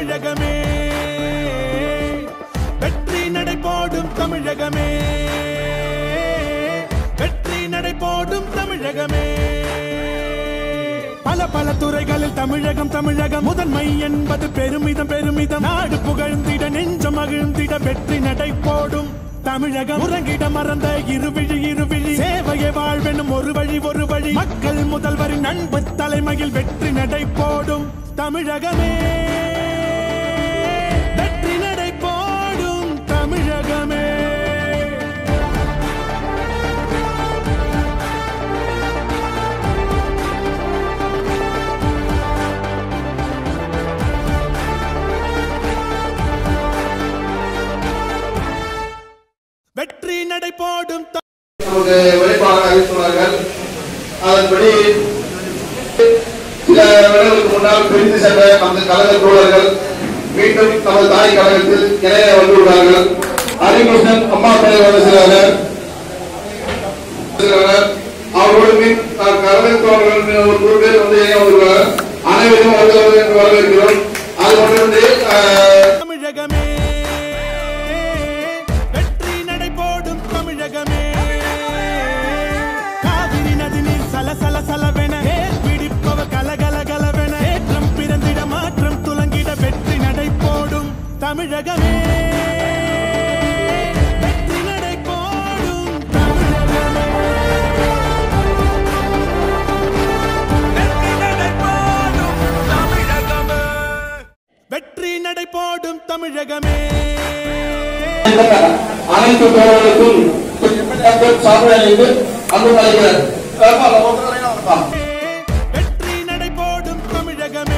தமிழகமே வெற்றி நடை போடும் தமிழகமே வெற்றி நடை போடும் தமிழகமே பல பல துறைகளில் தமிழகம் தமிழகம் முதன்மை என்பது பெருமிதம் பெருமிதம் நாடு புகழ்ந்திட நெஞ்சம் மகிழ்ந்திட வெற்றி நடை போடும் தமிழகம் உறங்கிட மறந்த இருவிழி இருவிழி சேவையை வாழ்வெனும் ஒரு வழி ஒரு வழி மக்கள் முதல்வரின் அன்பு தலைமையில் வெற்றி நடை போடும் தமிழகமே வெற்றி நடை போடும் தமிழகமே வெற்றி நடை போடும் த- நமக்கு உழைப்பாளர் அறிவித்துள்ளார்கள் அதன்படி சில வருடங்களுக்கு முன்னால் பிரிந்து சென்ற நமது கழக தோழர்கள் மீண்டும் நமது தாய் கழகத்தில் இணைய வந்துள்ளார்கள் ஹரிகிருஷ்ணன் அம்மா பெயர் வந்து சிலர் சிலர் அவரோடு மீன் கழக தோழர்கள் ஒரு நூறு பேர் வந்து இணைய வந்துள்ளார்கள் அனைவரும் வருகிறது என்று வரவேற்கிறோம் அது மட்டுமின்றி அஹ், தமிழகமே வெற்றி நடை போடும் தமிழகமே காவிரி நதி நீர் சல சல சலவென ஏர் பிடிப்பவர் கலகல கலவென ஏற்றம் பிறந்திட மாற்றம் துலங்கிட வெற்றி நடை போடும் தமிழகமே வெற்றி நடை போடும் தமிழகமே வெற்றி நடை போடும் தமிழகமே அனைத்து தோழர்களுக்கும் சாப்பிட அன்பு அழைக்கிறேன் வெற்றி நடை போடும் தமிழகமே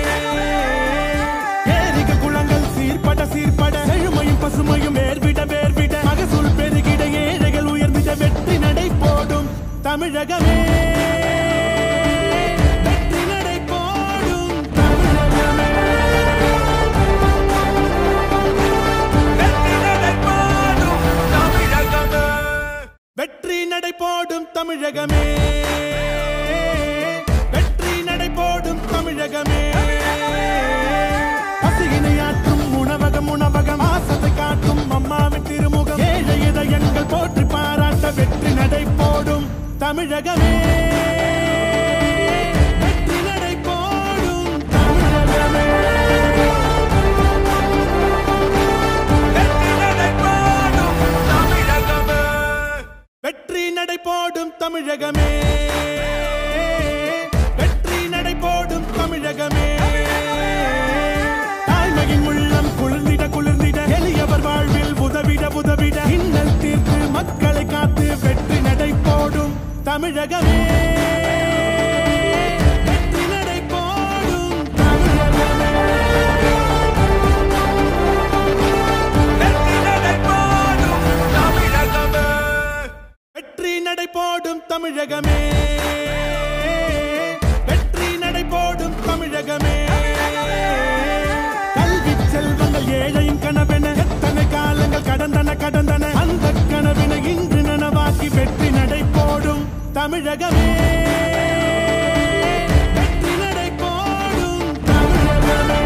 ஏரிக குளங்கள் சீர்பட சீர்பட செழுமையும் பசுமையும் வேர்விட வேர்விட மகசூல் பெருகிட ஏழைகள் உயர்ந்திட வெற்றி நடை போடும் தமிழகமே வெற்றி நடை போடும் தமிழகமே வெற்றி நடை போடும் தமிழகமே வெற்றி நடை போடும் தமிழகமே பசியினையாற்றும் உணவகம் உணவகம் ஆசத்தை காட்டும் அம்மாவின் திருமுகம் ஏழை இதயங்கள் போற்றி பாராட்ட வெற்றி நடை போடும் தமிழகமே வெற்றி நடை போடும் தமிழகமே வெற்றி நடை போடும் தமிழகமே வெற்றி நடை போடும் தமிழகமே தாய்மையின் உள்ளம் குளிர்ந்திட குளிர்ந்திட எளியவர் வாழ்வில் உதவிட உதவிட இன்னல் தீர்த்து மக்களை காத்து வெற்றி நடை போடும் தமிழகமே வெற்றி நடை போடும் தமிழகமே வெற்றி நடை போடும் தமிழகமே வெற்றி நடை போடும் தமிழகமே கல்வி செல்வங்கள் ஏழையின் கனவென எத்தனை காலங்கள் கடந்தன கடந்தன அந்த கனவினை இன்று நனவாக்கி வெற்றி நடை போடும் தமிழகமே வெற்றி நடை போடும் தமிழகமே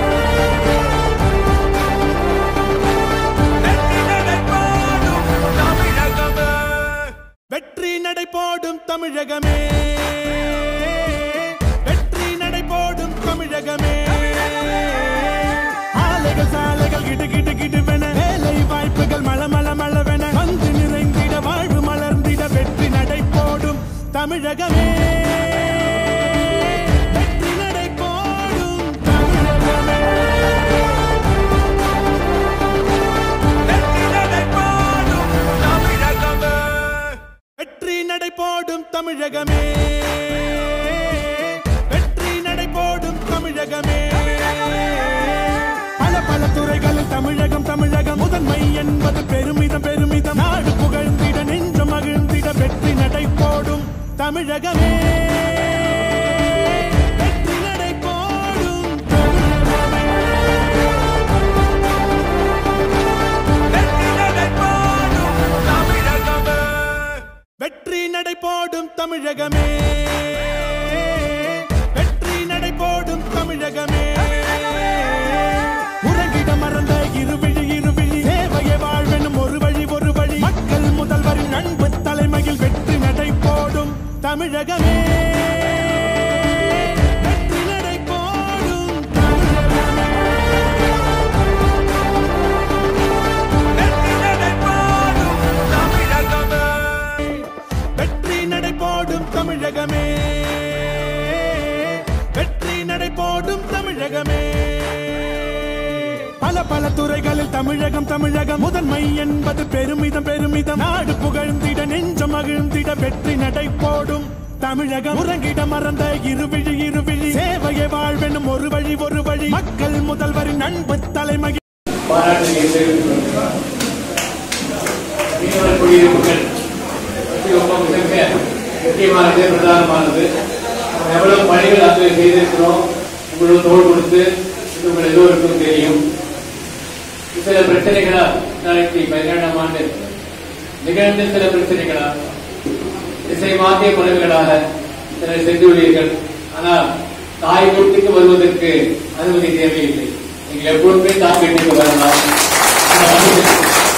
வெற்றி நடை போடும் தமிழகமே வெற்றி நடை போடும் தமிழகமே ஆலைகள் சாலைகள் கிடு கிடு கிடுவென வேலை வாய்ப்புகள் மள மள மளவென வந்து நிறைந்திட வாழ்வு மலர்ந்திட வெற்றி நடை போடும் தமிழகமே வெற்றி நடை போடும் தமிழகமே வெற்றி நடை போடும் தமிழகமே வெற்றி நடை போடும் தமிழகமே பல பல துறைகளில் தமிழகம் தமிழகம் முதன்மை என்பது பெருமிதம் பெருமிதம் நாடு புகழ்ந்திட நெஞ்சம் மகிழ்ந்திட வெற்றி நடை போடும் தமிழகமே வெற்றி நடை போடும் தமிழகமே வெற்றி நடை போடும் தமிழகமே வெற்றி நடை போடும் தமிழகமே தமிழகமே வெற்றி நடை போடும் தமிழகமே. வெற்றி நடை போடும் தமிழகமே. வெற்றி நடை போடும் தமிழகமே வெற்றி நடை போடும் தமிழகமே பல பல துறைகளில் தமிழகம் தமிழகம் முதன்மை என்பது பெருமிதம் பெருமிதம் நாடு புகழ்ந்திட நெஞ்சம் மகிழ்ந்திட வெற்றி நடை போடும் தமிழகம் உறங்கிட மறந்த இருவிழி இருவிழி சேவையை வாழ்வெனும் ஒரு வழி ஒரு வழி மக்கள் முதல்வரின் அன்பு தலைமை பாராட்டுகளை தெரிவித்துக் கொள்கிறோம். மீனவர் குடியிருப்புகள் பற்றி ரொம்ப மிக முக்கியமானது பிரதானமானது நம்ம எவ்வளவு பணிகள் அதில் செய்திருக்கிறோம் உங்களுக்கு தோல் கொடுத்து இது உங்கள் எல்லோருக்கும் தெரியும் சில பிரச்சனைகளா ரெண்டாயிரத்தி பதினேழாம் ஆண்டு நிகழ்ந்த சில பிரச்சனைகளா திசை மாற்றிய குறைவுகளாக சிலர் சென்றுள்ளீர்கள் ஆனால் தாய் வீட்டுக்கு வருவதற்கு அனுமதி தேவையில்லை நீங்கள் எப்பொழுதுமே தாய் வீட்டுக்கு வரலாம் அந்த அனுமதி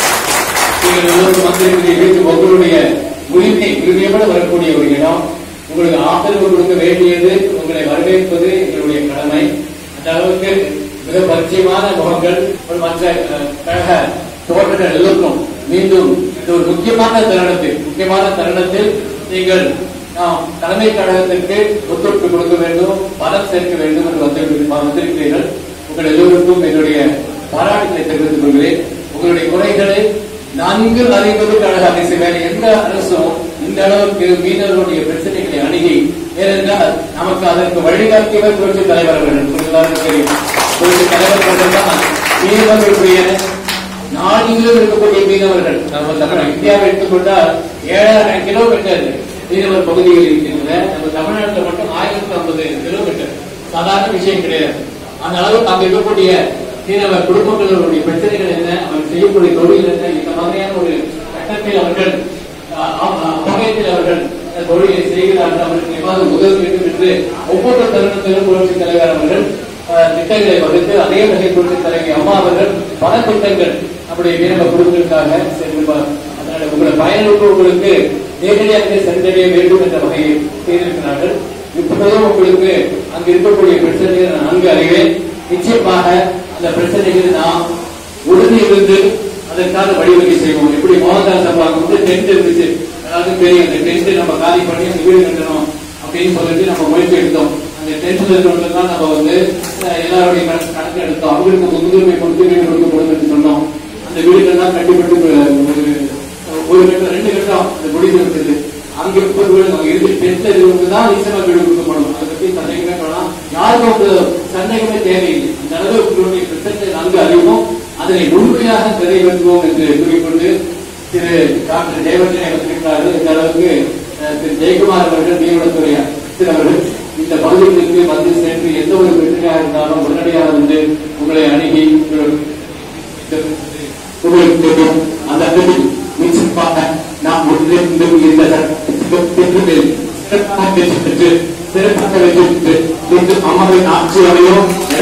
நீங்கள் எல்லோரும் வந்திருக்கிறீர்கள் உங்களுடைய உரிமை உரிமையோடு வரக்கூடிய ஒரு இடம் உங்களுக்கு ஆதரவு கொடுக்க வேண்டியது உங்களை வரவேற்பது எங்களுடைய கடமை அந்த அளவுக்கு மிக பரிச்சயமான முகங்கள் ஒரு மற்ற அஹ், கழக தோழர்கள் எல்லோருக்கும் மீண்டும் இந்த ஒரு முக்கியமான தருணத்தில் முக்கியமான தருணத்தில் நீங்கள் நாம் தலைமை கழகத்திற்கு ஒத்துழைப்பு கொடுக்க வேண்டும் பலம் சேர்க்க வேண்டும் என்று வந்து வந்திருக்கிறீர்கள் உங்கள் எல்லோருக்கும் என்னுடைய பாராட்டுகளை தெரிவித்துக் கொள்கிறேன் உங்களுடைய குறைகளை நன்கு அறிவது கழக அரசு வேற எந்த அரசும் இந்த அளவுக்கு மீனவர்களுடைய பிரச்சனைகளை அணுகி ஏனென்றால் நமக்கு அதற்கு வழிகாட்டியவர் புரட்சி தலைவர் அவர்கள் உங்களுக்கு எல்லாருக்கும் தெரியும் புரட்சி தலைவர் அவர்கள் தான் மீனவர்களுடைய நாடுகளிலும் இருக்கக்கூடிய மீனவர்கள் நம்ம தமிழ் இந்தியாவை எடுத்துக்கொண்டால் ஏழாயிரம் கிலோமீட்டர் மீனவர் பகுதிகள் இருக்கின்றன நம்ம தமிழ்நாட்டில் மட்டும் ஆயிரத்தி ஐம்பது கிலோமீட்டர் சாதாரண விஷயம் கிடையாது அந்த அளவுக்கு அங்க இருக்கக்கூடிய மீனவ குடும்பங்களுடைய பிரச்சனைகள் என்ன அவர் செய்யக்கூடிய தொழில் என்ன இந்த மாதிரியான ஒரு கட்டத்தில் அவர்கள் அஹ், அஹ், வகையத்தில் அவர்கள் இந்த தொழிலை செய்கிறார்கள் அவர்களுக்கு எவ்வாறு உதவ வேண்டும் என்று ஒவ்வொரு தருணத்திலும் புரட்சி தலைவர் அவர்கள் அஹ், திட்டங்களை வகுத்து அதே வகை புரட்சி தலைவி அம்மா அவர்கள் பல திட்டங்கள் நம்முடைய மீனவ குடும்பத்திற்காக சென்றுவார் அதனால உங்களை பயனுள்ளவர்களுக்கு நேரடியாக சென்றடைய வேண்டும் என்ற வகையில் செய்திருக்கிறார்கள் இப்போதும் உங்களுக்கு அங்கு இருக்கக்கூடிய பிரச்சனைகளை நான் நன்கு அறிவேன் நிச்சயமாக அந்த பிரச்சனைகளை நாம் உறுதி இருந்து அதற்கான வழிவகை செய்வோம் எப்படி மோகன்தாஸ் சபாவுக்கு வந்து டென்ட் இருந்துச்சு அதாவது தெரியும் அந்த டென்ட் நம்ம காலி பண்ணி அந்த வீடு கட்டணும் அப்படின்னு சொல்லிட்டு நம்ம முயற்சி எடுத்தோம் அந்த டென்ட்ல இருக்கிறவங்க தான் நம்ம வந்து அஹ், எல்லாருடைய கணக்கு கணக்கு எடுத்தோம் அவங்களுக்கு முன்னுரிமை கொடுத்து வீடு கொடுக்கப்படும் என்று சொன்னோம் அந்த வீடுகள் தான் கட்டிப்பட்டு ஒரு ஒரு கட்டம் ரெண்டு கட்டம் அந்த முடிவு இருக்குது அங்க முப்பது வீடு அங்க இருக்கு டென்த்ல இருக்கிறவங்க தான் நிச்சயமா வீடு கொடுக்கப்படும் அதை பத்தி சந்தேகமே வேணாம் யாருக்கும் ஒரு சந்தேகமே தேவையில்லை அந்த அளவு உங்களுடைய பிரச்சனை நன்கு அறிவோம் அதனை முழுமையாக நிறைவேற்றுவோம் என்று கூறிக்கொண்டு திரு டாக்டர் ஜெயவர்தனை வந்திருக்கிறார்கள் இந்த அளவுக்கு அஹ், திரு ஜெயக்குமார் அவர்கள் மீனவத்துறை அமைச்சர் அவர்கள் இந்த பகுதிகளுக்கு வந்து சென்று எந்த ஒரு பிரச்சனையாக இருந்தாலும் உடனடியாக வந்து உங்களை அணுகி உங்கள் உங்களுக்கு தெரியும் அந்த இடத்தில் நிச்சயமாக நாம் ஒன்றிணைந்து இந்த சட்டத்தில் சிறப்பாக வெற்றி பெற்று சிறப்பாக வெற்றி பெற்று இன்று அம்மாவின் ஆட்சி அமையும்